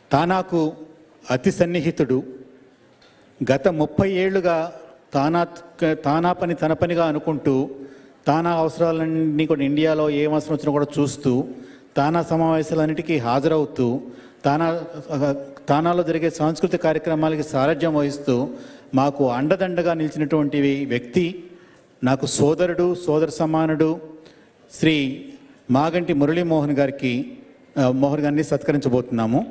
తానాకు అతి సన్నిహితుడు గత ముప్పై ఏళ్లుగా తానా తానా పని తన పనిగా అనుకుంటూ తానా అవసరాలన్నీ కూడా ఇండియాలో ఏం అవసరం వచ్చినా కూడా చూస్తూ తానా సమావేశాలన్నిటికీ హాజరవుతూ తానా తానాలో జరిగే సాంస్కృతిక కార్యక్రమాలకి సారథ్యం వహిస్తూ మాకు అండదండగా నిలిచినటువంటి వ్యక్తి నాకు సోదరుడు సోదర సమానుడు శ్రీ మాగంటి మురళీమోహన్ గారికి ఆ, మోహన్ గారిని సత్కరించబోతున్నాము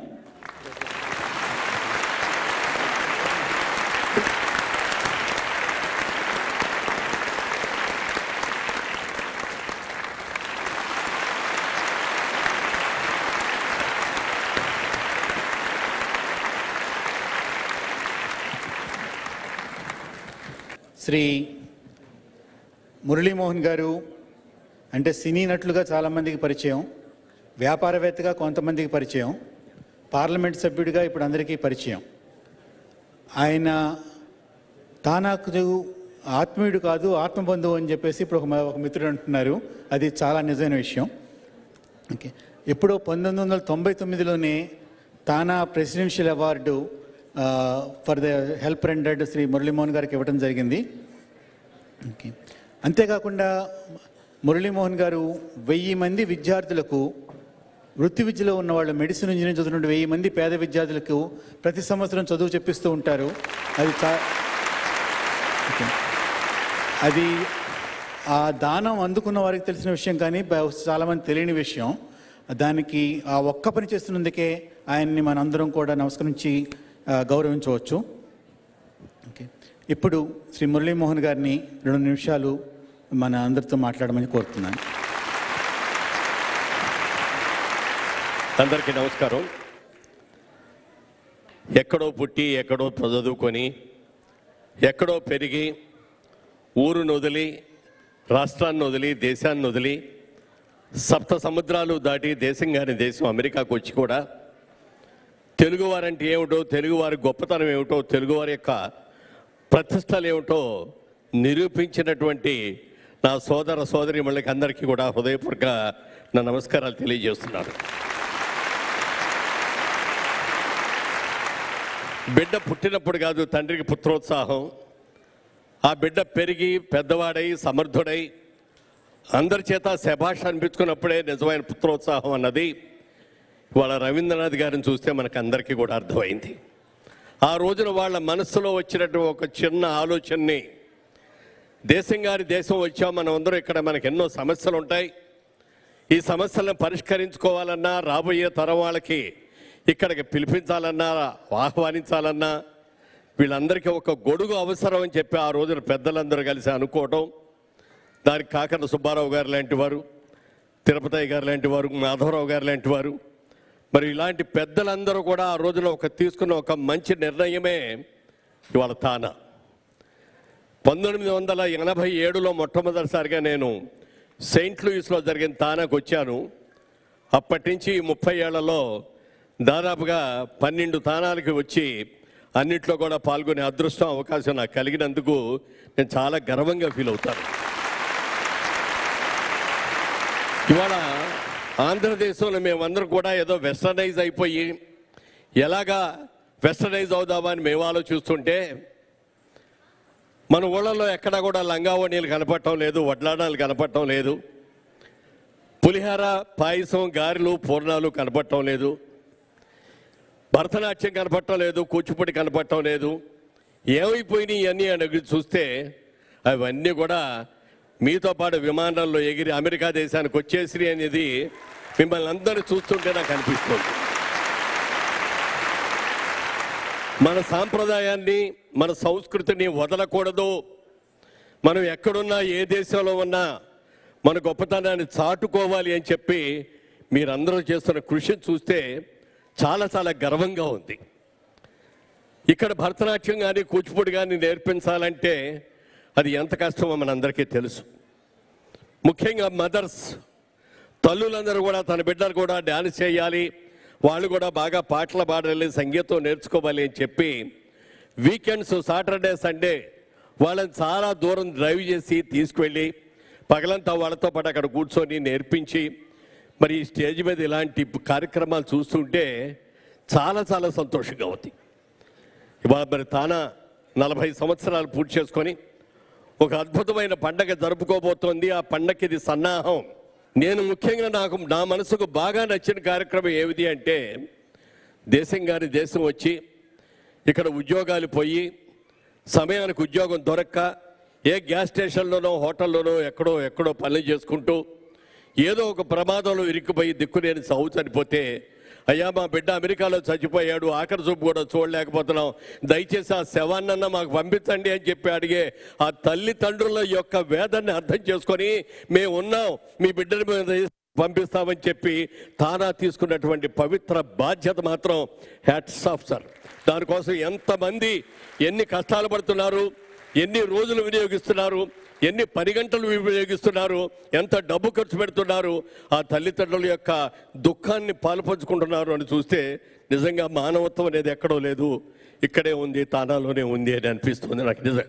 శ్రీ మురళీమోహన్ గారు అంటే సినీ నటులుగా చాలామందికి పరిచయం వ్యాపారవేత్తగా కొంతమందికి పరిచయం పార్లమెంట్ సభ్యుడిగా ఇప్పుడు అందరికీ పరిచయం ఆయన తానాకు ఆత్మీయుడు కాదు ఆత్మబంధువు అని చెప్పేసి ఇప్పుడు ఒక మ- ఒక మిత్రుడు అంటున్నారు అది చాలా నిజమైన విషయం ఓకే ఎప్పుడో పంతొమ్మిది వందల తొంభై తొమ్మిదిలోనే TANA presidential award for the help rendered Shri Muralimohan గారికి ఇవ్వడం జరిగింది ఓకే అంతేకాకుండా మురళీమోహన్ గారు వెయ్యి మంది విద్యార్థులకు వృత్తి విద్యలో ఉన్న వాళ్ళు మెడిసిన్ ఇంజనీరింగ్ చదువుతున్న వెయ్యి మంది పేద విద్యార్థులకు ప్రతి సంవత్సరం చదువు చెప్పిస్తూ ఉంటారు అది చా ఓకే. అది ఆ దానం అందుకున్న వారికి తెలిసిన విషయం కానీ బహుశా చాలామంది తెలియని విషయం దానికి ఆ ఒక్క పని చేస్తున్నందుకే ఆయన్ని మనందరం కూడా నమస్కరించి ఆ, గౌరవించవచ్చు ఓకే ఇప్పుడు శ్రీ మురళీమోహన్ గారిని రెండు నిమిషాలు మన అందరితో మాట్లాడమని కోరుతున్నాను అందరికీ నమస్కారం ఎక్కడో పుట్టి ఎక్కడో చదువుకొని ఎక్కడో పెరిగి ఊరును వదిలి రాష్ట్రాన్ని వదిలి దేశాన్ని వదిలి సప్త సముద్రాలు దాటి దేశం కాని దేశం అమెరికాకు వచ్చి కూడా తెలుగువారంటే ఏమిటో తెలుగువారి గొప్పతనం ఏమిటో తెలుగువారి యొక్క ప్రతిష్టలు ఏమిటో నిరూపించినటువంటి నా సోదర సోదరి మళ్ళకి అందరికీ కూడా హృదయపూర్వక నా నమస్కారాలు తెలియజేస్తున్నాను బిడ్డ పుట్టినప్పుడు కాదు తండ్రికి పుత్రోత్సాహం ఆ బిడ్డ పెరిగి పెద్దవాడై సమర్థుడై అందరి చేత శభాష అనిపించుకున్నప్పుడే నిజమైన పుత్రోత్సాహం అన్నది ఇవాళ రవీంద్రనాథ్ గారిని చూస్తే మనకు అందరికీ కూడా అర్థమైంది ఆ రోజున వాళ్ళ మనస్సులో వచ్చినట్టు ఒక చిన్న ఆలోచనని దేశం గారి దేశం వచ్చాం మనం అందరం ఇక్కడ మనకు ఎన్నో సమస్యలు ఉంటాయి ఈ సమస్యలను పరిష్కరించుకోవాలన్నా రాబోయే తరం వాళ్ళకి ఇక్కడికి పిలిపించాలన్నా ఆహ్వానించాలన్నా వీళ్ళందరికీ ఒక గొడుగు అవసరం అని చెప్పి ఆ రోజున పెద్దలందరూ కలిసి అనుకోవటం దానికి కాకర సుబ్బారావు గారు లాంటి వారు తిరుపతి గారు లాంటి వారు మాధవరావు గారు లాంటి వారు మరి ఇలాంటి పెద్దలందరూ కూడా ఆ రోజున ఒక తీసుకున్న ఒక మంచి నిర్ణయమే ఇవాళ తానా పంతొమ్మిది వందల ఎనభై ఏడులో మొట్టమొదటిసారిగా నేను సెయింట్ లూయిస్లో జరిగిన తానాకు వచ్చాను అప్పటి నుంచి ఈ ముప్పై ఏళ్లలో దాదాపుగా పన్నెండు తానాలకి వచ్చి అన్నిట్లో కూడా పాల్గొనే అదృష్టం అవకాశం నాకు కలిగినందుకు నేను చాలా గర్వంగా ఫీల్ అవుతాను ఇవాళ ఆంధ్రదేశంలో మేమందరం కూడా ఏదో వెస్టర్నైజ్ అయిపోయి ఎలాగా వెస్టర్నైజ్ అవుదామా అని మేము ఆలోచిస్తుంటే మన ఊళ్ళలో ఎక్కడా కూడా లంగావణీలు కనపడటం లేదు వడ్లాడాలు కనపడటం లేదు పులిహార పాయసం గారెలు పూర్ణాలు కనపడటం లేదు భరతనాట్యం కనపడటం లేదు కూచిపూడి కనపడటం లేదు ఏమైపోయినాయి ఇవన్నీ అని చూస్తే అవన్నీ కూడా మీతో పాటు విమానాల్లో ఎగిరి అమెరికా దేశానికి వచ్చేసి అనేది మిమ్మల్ని అందరూ చూస్తుంటే నాకు అనిపిస్తుంది మన సాంప్రదాయాన్ని మన సంస్కృతిని వదలకూడదు మనం ఎక్కడున్నా ఏ దేశంలో ఉన్నా మన గొప్పతనాన్ని చాటుకోవాలి అని చెప్పి మీరందరూ చేస్తున్న కృషిని చూస్తే చాలా చాలా గర్వంగా ఉంది ఇక్కడ భరతనాట్యం కానీ కూచిపూడి కానీ నేర్పించాలంటే అది ఎంత కష్టమో మనందరికీ తెలుసు ముఖ్యంగా మదర్స్ తల్లులందరూ కూడా తన బిడ్డలు కూడా డ్యాన్స్ చేయాలి వాళ్ళు కూడా బాగా పాటలు పాడాలి సంగీతం నేర్చుకోవాలి అని చెప్పి వీకెండ్స్ సాటర్డే సండే వాళ్ళని చాలా దూరం డ్రైవ్ చేసి తీసుకువెళ్ళి పగలంతా వాళ్ళతో పాటు అక్కడ కూర్చొని నేర్పించి మరి ఈ స్టేజ్ మీద ఇలాంటి కార్యక్రమాలు చూస్తుంటే చాలా చాలా సంతోషంగా ఉంది ఇవాళ మరి తానా నలభై సంవత్సరాలు పూర్తి చేసుకొని ఒక అద్భుతమైన పండగ జరుపుకోబోతోంది ఆ పండగకి ఇది సన్నాహం నేను ముఖ్యంగా నాకు నా మనసుకు బాగా నచ్చిన కార్యక్రమం ఏమిటి అంటే దేశం గారి దేశం వచ్చి ఇక్కడ ఉద్యోగాలు పోయి సమయానికి ఉద్యోగం దొరక్క ఏ గ్యాస్ స్టేషన్లోనో హోటల్లోనో ఎక్కడో ఎక్కడో పనులు చేసుకుంటూ ఏదో ఒక ప్రమాదంలో ఇరుక్కుపోయి దిక్కులేని సాగు చనిపోతే అయ్యా మా బిడ్డ అమెరికాలో చచ్చిపోయాడు ఆఖరి చూపు కూడా చూడలేకపోతున్నాం దయచేసి ఆ శవాన్నన్న మాకు పంపించండి అని చెప్పి అడిగే ఆ తల్లిదండ్రుల యొక్క వేదన్ని అర్థం చేసుకొని మేము ఉన్నాం మీ బిడ్డని మేము పంపిస్తామని చెప్పి తానా తీసుకున్నటువంటి పవిత్ర బాధ్యత మాత్రం హ్యాట్స్ ఆఫ్ సార్ దానికోసం ఎంతమంది ఎన్ని కష్టాలు పడుతున్నారు ఎన్ని రోజులు వినియోగిస్తున్నారు ఎన్ని పని గంటలు వినియోగిస్తున్నారు ఎంత డబ్బు ఖర్చు పెడుతున్నారు ఆ తల్లిదండ్రుల యొక్క దుఃఖాన్ని పాలుపంచుకుంటున్నారు అని చూస్తే నిజంగా మానవత్వం అనేది ఎక్కడో లేదు ఇక్కడే ఉంది తానాలోనే ఉంది అని అనిపిస్తుంది నాకు నిజంగా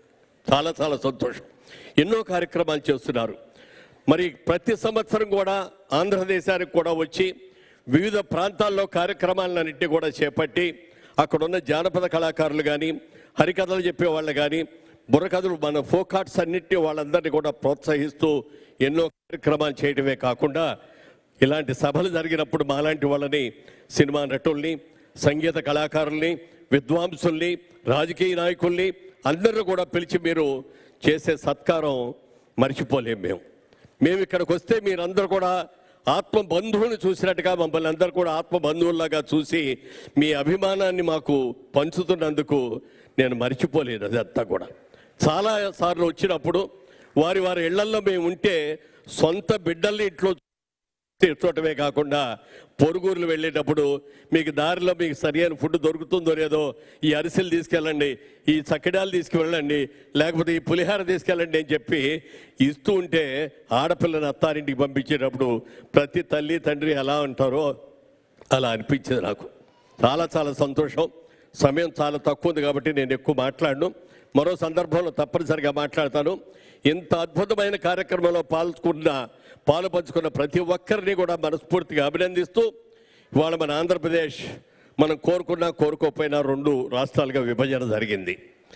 చాలా చాలా సంతోషం ఎన్నో కార్యక్రమాలు చేస్తున్నారు మరి ప్రతి సంవత్సరం కూడా ఆంధ్రదేశానికి కూడా వచ్చి వివిధ ప్రాంతాల్లో కార్యక్రమాలన్నింటినీ కూడా చేపట్టి అక్కడున్న జానపద కళాకారులు కానీ హరికథలు చెప్పే వాళ్ళు కానీ బుర్రకథలు మన ఫోక్ ఆర్ట్స్ అన్నింటినీ వాళ్ళందరినీ కూడా ప్రోత్సహిస్తూ ఎన్నో కార్యక్రమాలు చేయడమే కాకుండా ఇలాంటి సభలు జరిగినప్పుడు మాలాంటి వాళ్ళని సినిమా నటుల్ని సంగీత కళాకారుల్ని విద్వాంసుల్ని రాజకీయ నాయకుల్ని అందరూ కూడా పిలిచి మీరు చేసే సత్కారం మర్చిపోలేం మేము మేము ఇక్కడికి వస్తే మీరందరూ కూడా ఆత్మ బంధువుని చూసినట్టుగా మమ్మల్ని అందరూ కూడా ఆత్మ బంధువుల్లాగా చూసి మీ అభిమానాన్ని మాకు పంచుతున్నందుకు నేను మర్చిపోలేదు అదంతా కూడా చాలా సార్లు వచ్చినప్పుడు వారి వారి ఇళ్లల్లో మేము ఉంటే సొంత బిడ్డల్ని ఇంట్లో తీర్చోటమే కాకుండా పొరుగురులు వెళ్ళేటప్పుడు మీకు దారిలో మీకు సరైన ఫుడ్ దొరుకుతుందో లేదో ఈ అరిసెలు తీసుకెళ్ళండి ఈ చక్కెడాలు తీసుకువెళ్ళండి లేకపోతే ఈ పులిహార తీసుకెళ్ళండి అని చెప్పి ఇస్తూ ఉంటే ఆడపిల్లని అత్తారింటికి పంపించేటప్పుడు ప్రతి తల్లి తండ్రి ఎలా ఉంటారో అలా అనిపించింది నాకు చాలా చాలా సంతోషం సమయం చాలా తక్కువ ఉంది కాబట్టి నేను ఎక్కువ మాట్లాడను మరో సందర్భంలో తప్పనిసరిగా మాట్లాడతాను ఇంత అద్భుతమైన కార్యక్రమంలో పాల్గొన్న పాలు పంచుకున్న ప్రతి ఒక్కరిని కూడా మనస్ఫూర్తిగా అభినందిస్తూ ఇవాళ మన ఆంధ్రప్రదేశ్ మనం కోరుకున్నా కోరుకోకపోయినా రెండు రాష్ట్రాలుగా విభజన జరిగింది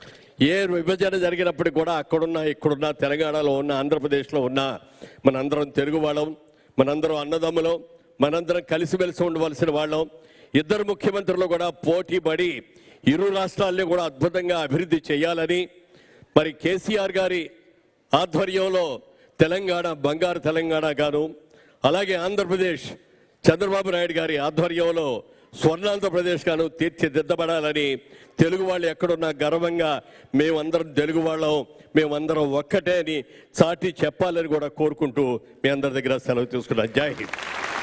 ఏ విభజన జరిగినప్పటికీ కూడా అక్కడున్న ఇక్కడున్న తెలంగాణలో ఉన్న ఆంధ్రప్రదేశ్లో ఉన్న మనందరం తెలుగు వాళ్ళం మనందరం అన్నదమ్ములం మనందరం కలిసిమెలిసి ఉండవలసిన వాళ్ళం ఇద్దరు ముఖ్యమంత్రులు కూడా పోటీ పడి ఇరు రాష్ట్రాల్ని కూడా అద్భుతంగా అభివృద్ధి చేయాలని మరి కేసీఆర్ గారి ఆధ్వర్యంలో తెలంగాణ బంగారు తెలంగాణ గాను అలాగే ఆంధ్రప్రదేశ్ చంద్రబాబు నాయుడు గారి ఆధ్వర్యంలో స్వర్ణాంధ్రప్రదేశ్ గాను తీర్చిదిద్దబడాలని తెలుగు వాళ్ళు ఎక్కడున్నా గర్వంగా మేమందరం తెలుగు వాళ్ళం మేమందరం ఒక్కటే అని చాటి చెప్పాలని కూడా కోరుకుంటూ మీ అందరి దగ్గర సెలవు తీసుకున్నాను జై హింద్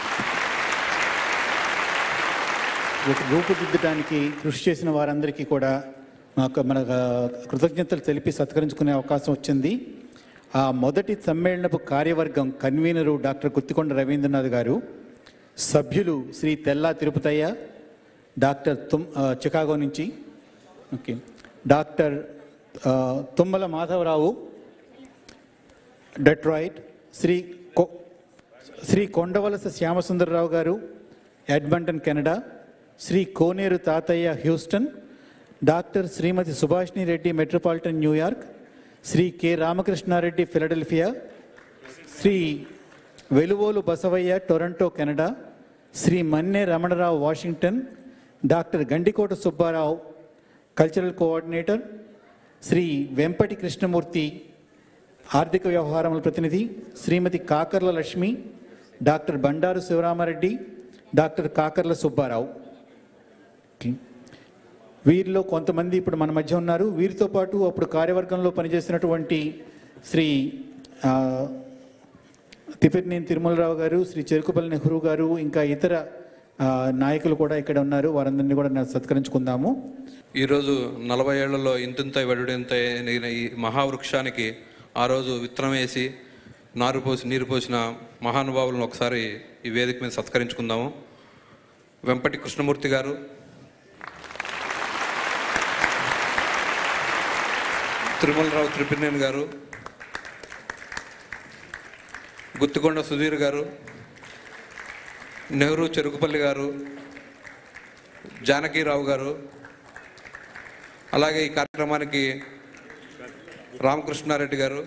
రూ- రూపుదిద్దడానికి కృషి చేసిన వారందరికీ కూడా మాకు మన కృతజ్ఞతలు తెలిపి సత్కరించుకునే అవకాశం వచ్చింది ఆ మొదటి సమ్మేళనపు కార్యవర్గం కన్వీనరు డాక్టర్ గుత్తికొండ రవీంద్రనాథ్ గారు సభ్యులు శ్రీ తెల్లా తిరుపతయ్య డాక్టర్ తుమ్ ఆ, చికాగో నుంచి ఓకే డాక్టర్ ఆ, తుమ్మల మాధవరావు డెట్రాయిట్ శ్రీ కో శ్రీ కొండవలస శ్యామసుందరరావు గారు Edmonton Canada Shri Koneru Tatayya Houston doctor Shrimati Subhashini Reddy metropolitan New York Shri K Ramakrishnareddy Philadelphia Shri Veluvolu Basavayya Toronto Canada Shri Manne Ramanarao Washington doctor Gandikota Subbarao cultural coordinator Shri Vempati Krishnamurthy ఆర్థిక వ్యవహారముల ప్రతినిధి Shrimati Kakarla Lakshmi doctor Bandaru Sivaramareddy doctor Kakarla Subbarao okay. వీరిలో కొంతమంది ఇప్పుడు మన మధ్య ఉన్నారు వీరితో పాటు అప్పుడు కార్యవర్గంలో పనిచేసినటువంటి శ్రీ ఆ, తిపిరినేని తిరుమలరావు గారు శ్రీ చెరుకుపల్లి నెహ్రూ గారు ఇంకా ఇతర ఆ, నాయకులు కూడా ఇక్కడ ఉన్నారు వారందరినీ కూడా నా సత్కరించుకుందాము ఈరోజు నలభై ఏళ్లలో ఇంతింత వెడుడింత ఎదిగిన ఈ మహావృక్షానికి ఆ రోజు విత్తనం వేసి నారు పోసి నీరు పోసిన మహానుభావులను ఒకసారి ఈ వేదిక మీద సత్కరించుకుందాము వెంపటి కృష్ణమూర్తి గారు తిరుమలరావు త్రిపినేని గారు గుత్తికొండ సుధీర్ గారు నెహ్రూ చెరుకుపల్లి గారు జానకీరావు గారు అలాగే ఈ కార్యక్రమానికి రామకృష్ణారెడ్డి గారు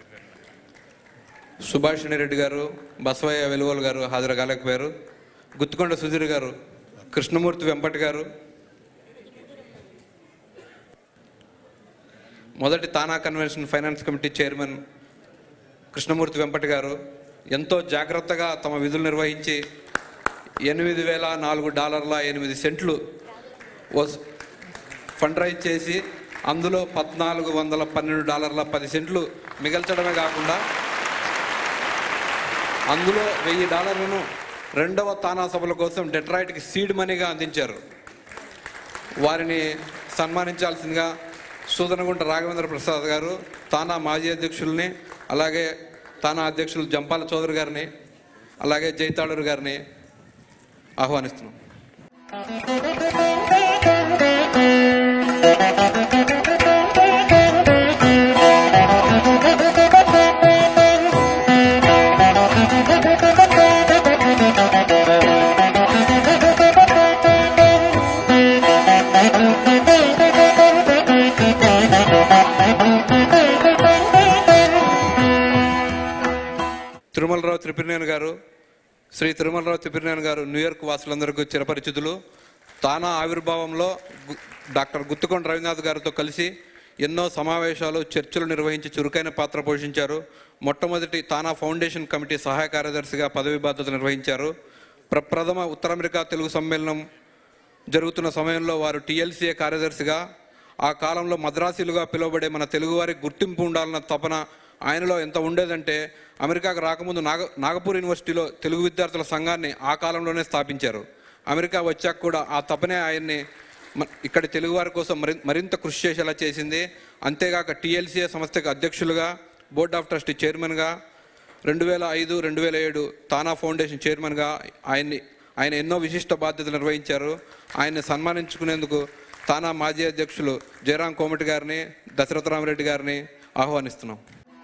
సుభాషిణి రెడ్డి గారు బసవయ్య వెలువల్ గారు హాజరు కాలేకపోయారు గుత్తుకొండ సుధీర్ గారు కృష్ణమూర్తి వెంపటి గారు మొదటి TANA convention finance committee chairman Krishnamurthy Vempati గారు ఎంతో జాగ్రత్తగా తమ విధులు నిర్వహించి ఎనిమిది వేల నాలుగు డాలర్ల ఎనిమిది సెంట్లు వస్ ఫండ్ రైజ్ చేసి అందులో పద్నాలుగు వందల పన్నెండు డాలర్ల పది సెంట్లు మిగల్చడమే కాకుండా అందులో వెయ్యి డాలర్లను రెండవ తానా సభల కోసం డెట్రాయిట్కి సీడ్ మనీగా అందించారు వారిని సన్మానించాల్సిందిగా సూదనగుంట రాఘవేంద్ర ప్రసాద్ గారు తానా మాజీ అధ్యక్షుల్ని అలాగే తానా అధ్యక్షులు జంపాల చౌదరి గారిని అలాగే జైతాళూరు గారిని ఆహ్వానిస్తున్నాం తిరుమలరావు త్రిపినేని గారు శ్రీ తిరుమలరావు త్రిపినేని గారు న్యూయార్క్ వాసులందరికీ చిరపరిచితులు తానా ఆవిర్భావంలో గు- డాక్టర్ గుత్తుకొండ రవీంద్రనాథ్ గారితో కలిసి ఎన్నో సమావేశాలు చర్చలు నిర్వహించి చురుకైన పాత్ర పోషించారు మొట్టమొదటి తానా ఫౌండేషన్ కమిటీ సహాయ కార్యదర్శిగా పదవి బాధ్యత నిర్వహించారు ప్రప్రథమ ఉత్తర అమెరికా తెలుగు సమ్మేళనం జరుగుతున్న సమయంలో వారు టీఎల్సీఏ కార్యదర్శిగా ఆ కాలంలో మద్రాసీలుగా పిలువబడే మన తెలుగువారికి గుర్తింపు ఉండాలన్న తపన ఆయనలో ఎంత ఉండేదంటే అమెరికాకు రాకముందు నాగ నాగపూర్ యూనివర్సిటీలో తెలుగు విద్యార్థుల సంఘాన్ని ఆ కాలంలోనే స్థాపించారు అమెరికా వచ్చాక కూడా ఆ తపనే ఆయన్ని మ- ఇక్కడి తెలుగువారి కోసం మరి మరింత కృషి చేసేలా చేసింది అంతేగాక టీఎల్సీఏ సంస్థకు అధ్యక్షులుగా బోర్డ్ ఆఫ్ ట్రస్టీ చైర్మన్గా రెండు వేల ఐదు రెండు వేల ఏడు తానా ఫౌండేషన్ చైర్మన్గా ఆయన్ని ఆయన ఎన్నో విశిష్ట బాధ్యతలు నిర్వహించారు ఆయన్ని సన్మానించుకునేందుకు తానా మాజీ అధ్యక్షులు జయరాం కోమటి గారిని దశరథరామరెడ్డి గారిని ఆహ్వానిస్తున్నాం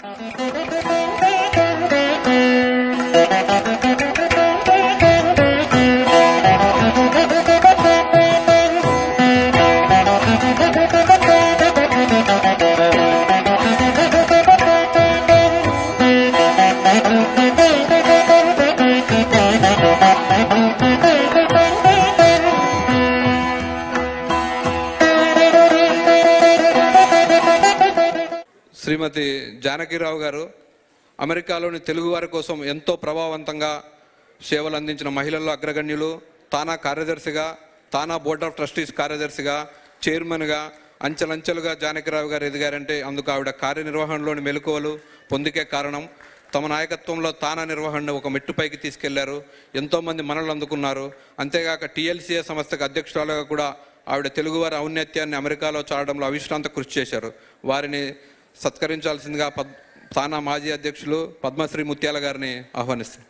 శ్రీమతి జానకిరావు గారు అమెరికాలోని తెలుగువారి కోసం ఎంతో ప్రభావవంతంగా సేవలు అందించిన మహిళల్లో అగ్రగణ్యులు తానా కార్యదర్శిగా తానా బోర్డ్ ఆఫ్ ట్రస్టీస్ కార్యదర్శిగా చైర్మన్గా అంచెలంచెలుగా జానకిరావు గారు ఎదిగారంటే అందుకు ఆవిడ కార్యనిర్వహణలోని మెలకువలు పొందికే కారణం తమ నాయకత్వంలో తానా నిర్వహణను ఒక మెట్టుపైకి తీసుకెళ్లారు ఎంతోమంది మనలు అందుకున్నారు అంతేగాక టీఎల్సీఏ సంస్థకు అధ్యక్షురాలుగా కూడా ఆవిడ తెలుగువారి ఔన్నత్యాన్ని అమెరికాలో చాడడంలో అవిశ్రాంత కృషి చేశారు వారిని సత్కరించాల్సిందిగా పద్ తానా మాజీ అధ్యక్షులు పద్మశ్రీ ముత్యాల గారిని ఆహ్వానిస్తారు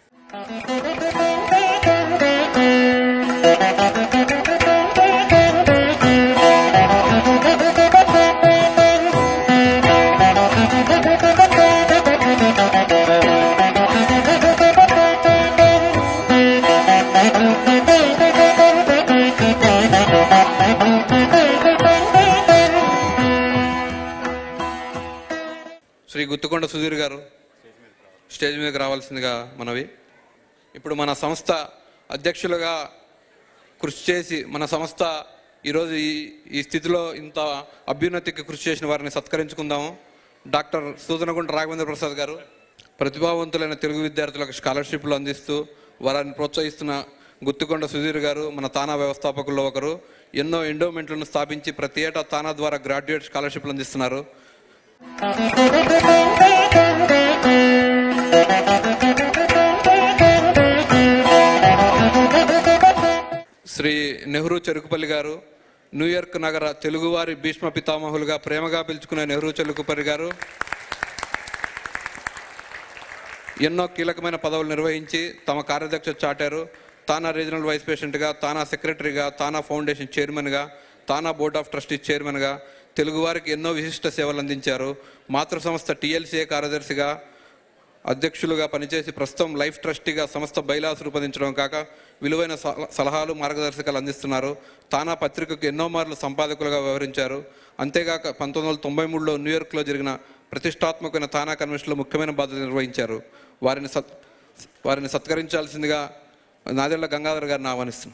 శ్రీ గుత్తుకొండ సుధీర్ గారు స్టేజ్ మీదకి రావాల్సిందిగా మనవి ఇప్పుడు మన సంస్థ అధ్యక్షులుగా కృషి చేసి మన సంస్థ ఈరోజు ఈ ఈ స్థితిలో ఇంత అభ్యున్నతికి కృషి చేసిన వారిని సత్కరించుకుందాము డాక్టర్ సూదనగుంట రాఘవేంద్ర ప్రసాద్ గారు ప్రతిభావంతులైన తెలుగు విద్యార్థులకు స్కాలర్షిప్లు అందిస్తూ వారిని ప్రోత్సహిస్తున్న గుత్తికొండ సుధీర్ గారు మన తానా వ్యవస్థాపకుల్లో ఒకరు ఎన్నో ఎండోమెంట్లను స్థాపించి ప్రతి ఏటా తానా ద్వారా గ్రాడ్యుయేట్ స్కాలర్షిప్లు అందిస్తున్నారు శ్రీ నెహ్రూ చెరుకుపల్లి గారు న్యూయార్క్ నగర తెలుగువారి భీష్మ పితామహులుగా ప్రేమగా పిలుచుకునే నెహ్రూ చెరుకుపల్లి గారు ఎన్నో కీలకమైన పదవులు నిర్వహించి తమ కార్యదక్షత చాటారు తానా రీజనల్ వైస్ ప్రెసిడెంట్గా తానా సెక్రటరీగా తానా ఫౌండేషన్ చైర్మన్గా తానా బోర్డ్ ఆఫ్ ట్రస్టీస్ చైర్మన్గా తెలుగువారికి ఎన్నో విశిష్ట సేవలు అందించారు మాతృ సంస్థ టీఎల్సీఏ కార్యదర్శిగా అధ్యక్షులుగా పనిచేసి ప్రస్తుతం లైఫ్ ట్రస్టీగా సంస్థ బైలాస్ రూపొందించడం కాక విలువైన సల- సలహాలు మార్గదర్శకాలు అందిస్తున్నారు తానా పత్రికకు ఎన్నో మార్లు సంపాదకులుగా వ్యవహరించారు అంతేగాక పంతొమ్మిది వందల తొంభై మూడులో న్యూయార్క్లో జరిగిన ప్రతిష్టాత్మకమైన తానా కన్వెన్షన్లో ముఖ్యమైన బాధ్యత నిర్వహించారు వారిని సత్ వారిని సత్కరించాల్సిందిగా నాదెళ్ల గంగాధర్ గారిని ఆహ్వానిస్తున్నాం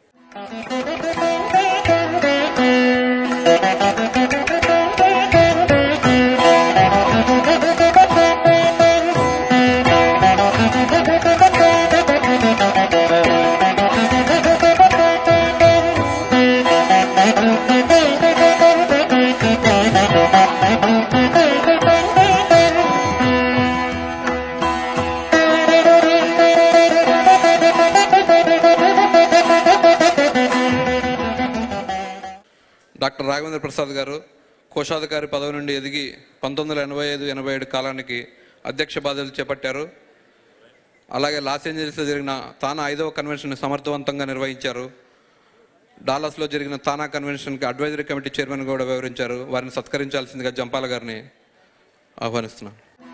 డాక్టర్ రాఘవేంద్ర ప్రసాద్ గారు కోశాధికారి పదవి నుండి ఎదిగి పంతొమ్మిది వందల ఎనభై ఐదు ఎనభై ఏడు కాలానికి అధ్యక్ష బాధ్యతలు చేపట్టారు అలాగే లాస్ ఏంజల్స్లో జరిగిన తానా ఐదవ కన్వెన్షన్ సమర్థవంతంగా నిర్వహించారు డాలస్లో జరిగిన తానా కన్వెన్షన్కి అడ్వైజరీ కమిటీ చైర్మన్ కూడా వివరించారు వారిని సత్కరించాల్సిందిగా జంపాల గారిని ఆహ్వానిస్తున్నాం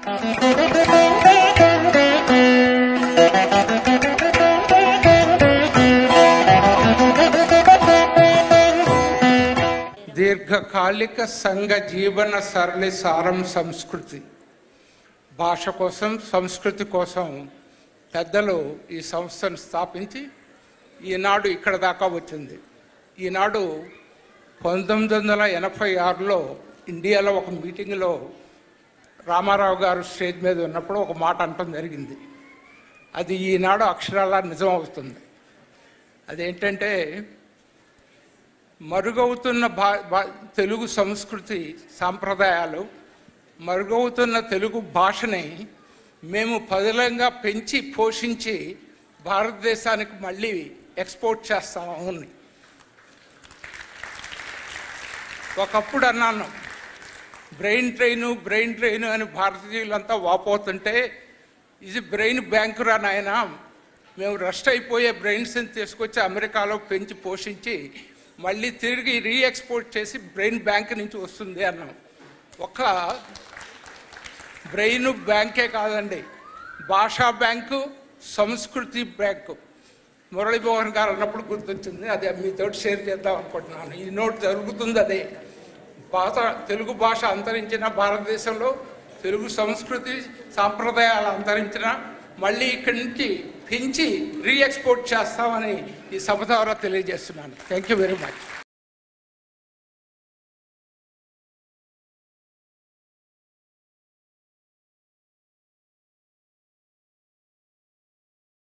దీర్ఘకాలిక సంఘ జీవన సరళి సారం సంస్కృతి భాష కోసం సంస్కృతి కోసం పెద్దలు ఈ సంస్థను స్థాపించి ఈనాడు ఇక్కడ దాకా వచ్చింది ఈనాడు పంతొమ్మిది వందల ఎనభై ఆరులో ఇండియాలో ఒక మీటింగ్లో రామారావు గారు స్టేజ్ మీద ఉన్నప్పుడు ఒక మాట అనటం జరిగింది అది ఈనాడు అక్షరాల నిజం అవుతుంది అదేంటంటే మరుగవుతున్న భా భా- తెలుగు సంస్కృతి సాంప్రదాయాలు మరుగవుతున్న తెలుగు భాషని మేము పదిలంగా పెంచి పోషించి భారతదేశానికి మళ్ళీ ఎక్స్పోర్ట్ చేస్తాము అని ఒకప్పుడు అన్నాను బ్రెయిన్ ట్రైను బ్రెయిన్ ట్రైను అని భారతీయులంతా వాపోతుంటే ఇది బ్రెయిన్ బ్యాంకురా నాయన మేము రస్ట్ అయిపోయే బ్రెయిన్స్ని తీసుకొచ్చి అమెరికాలో పెంచి పోషించి మళ్ళీ తిరిగి రీ ఎక్స్పోర్ట్ చేసి బ్రెయిన్ బ్యాంక్ నుంచి వస్తుంది అన్నాం ఒక బ్రెయిన్ బ్యాంకే కాదండి భాషా బ్యాంకు సంస్కృతి బ్యాంకు మురళీమోహన్ గారు అన్నప్పుడు గుర్తొచ్చింది అదే మీతో షేర్ చేద్దాం అనుకుంటున్నాను ఈ నోట్ జరుగుతుంది అదే భాష తెలుగు భాష అంతరించిన భారతదేశంలో తెలుగు సంస్కృతి సాంప్రదాయాలు అంతరించిన మళ్ళీ ఇక్కడి నుంచి పెంచి రీ ఎక్స్పోర్ట్ చేస్తామని ఈ సభ ద్వారా తెలియజేస్తున్నాను థ్యాంక్ యూ వెరీ మచ్